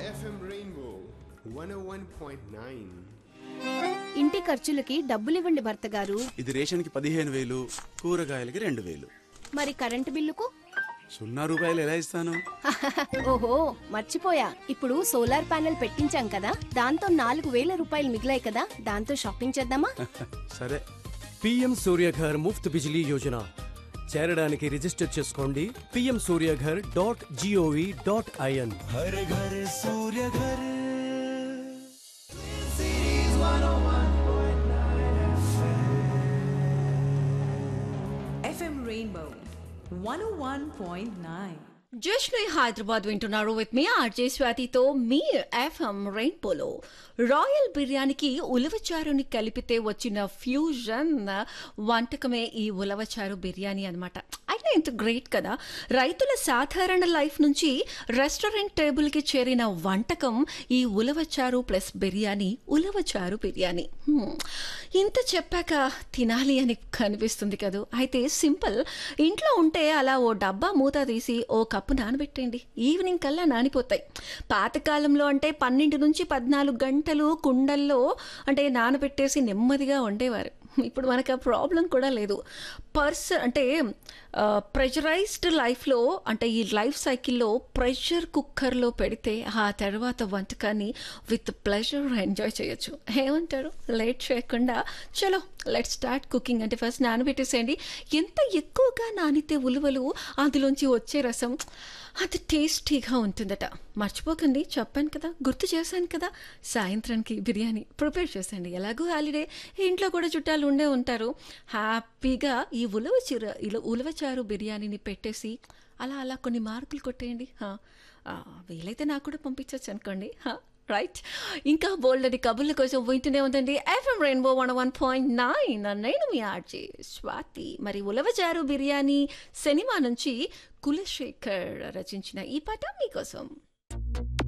FM Rainbow 101.9. ఇంటి ఖర్చులకి డబ్బులివ్వండి భర్త గారు ఇది రేషన్కి పదిహేను వేలు కూరగాయలకి రెండు వేలు మరి కరెంటు బిల్లుకు సున్నా రూపాయలు ఎలా ఇస్తాను ఓహో మర్చిపోయా ఇప్పుడు సోలార్ ప్యానెల్ పెట్టించాం కదా దాంతో నాలుగు వేల రూపాయలు మిగిలాయి కదా దాంతో షాపింగ్ చేద్దామా సరే పిఎం సూర్యఘర్ ముఫ్త్ బిజిలీ యోజన చేరడానికి రిజిస్టర్ చేసుకోండి PM Surya Ghar dot gov dot in FM Rainbow 101.9. Just Hyderabad వింటున్నారు విత్ మీ ఆర్జే స్వాతితో మీ ఎఫ్ఎం రెయిన్బోలో రాయల్ బిర్యానీకి ఉలవచారుని కలిపితే వచ్చిన ఫ్యూజన్ వంటకమే ఈ ఉలవచారు బిర్యానీ అన్నమాట అయినా ఇంత గ్రేట్ కదా రైతుల సాధారణ లైఫ్ నుంచి రెస్టారెంట్ టేబుల్కి చేరిన వంటకం ఈ ఉలవచారు ప్లస్ బిర్యానీ ఉలవచారు బిర్యానీ హ్మ్. ఇంత చెప్పాక తినాలి అని కనిపిస్తుంది కదూ అయితే సింపుల్ ఇంట్లో ఉంటే అలా ఓ డబ్బా మూత తీసి ఓ కప్పు నానబెట్టండి ఈవినింగ్ కల్లా నానిపోతాయి పాతకాలంలో అంటే పన్నెండు నుంచి పద్నాలుగు గంటలు కుండల్లో అంటే నానబెట్టేసి నెమ్మదిగా వండేవారు ఇప్పుడు మనకు ఆ ప్రాబ్లం కూడా లేదు పర్స్ అంటే ప్రెషరైజ్డ్ లైఫ్లో అంటే ఈ లైఫ్ సైకిల్లో ప్రెషర్ కుక్కర్లో పెడితే ఆ తర్వాత వంటకాన్ని విత్ ప్లెజర్ ఎంజాయ్ చేయొచ్చు ఏమంటారు లేట్ చేయకుండా చలో లెట్ స్టార్ట్ కుకింగ్ అంటే ఫస్ట్ నానబెట్టేసేయండి ఎంత ఎక్కువగా నానితే ఉలువలు అందులోంచి వచ్చే రసం అది టేస్టీగా ఉంటుందట మర్చిపోకండి చెప్పాను కదా గుర్తు చేశాను కదా సాయంత్రానికి బిర్యానీ ప్రిపేర్ చేసండి ఎలాగో హాలిడే ఇంట్లో కూడా చుట్టాలు ఉండే ఉంటారు హ్యాపీగా ఈ ఉలవ చిర ఇలా ఉలవచారు బిర్యానీని పెట్టేసి అలా అలా కొన్ని మార్కులు కొట్టేయండి హా. ఆ, వీలైతే నాకు కూడా పంపించవచ్చు అనుకోండి హా. రైట్ ఇంకా బోల్డ్ అని కబుర్ల కోసం వింటూనే ఉందండి FM rainbow one one point nine నేను మీ ఆర్జే స్వాతి మరి ఉలవచారు బిర్యానీ సినిమా నుంచి కులశేఖర్ రచించిన ఈ పాట మీకోసం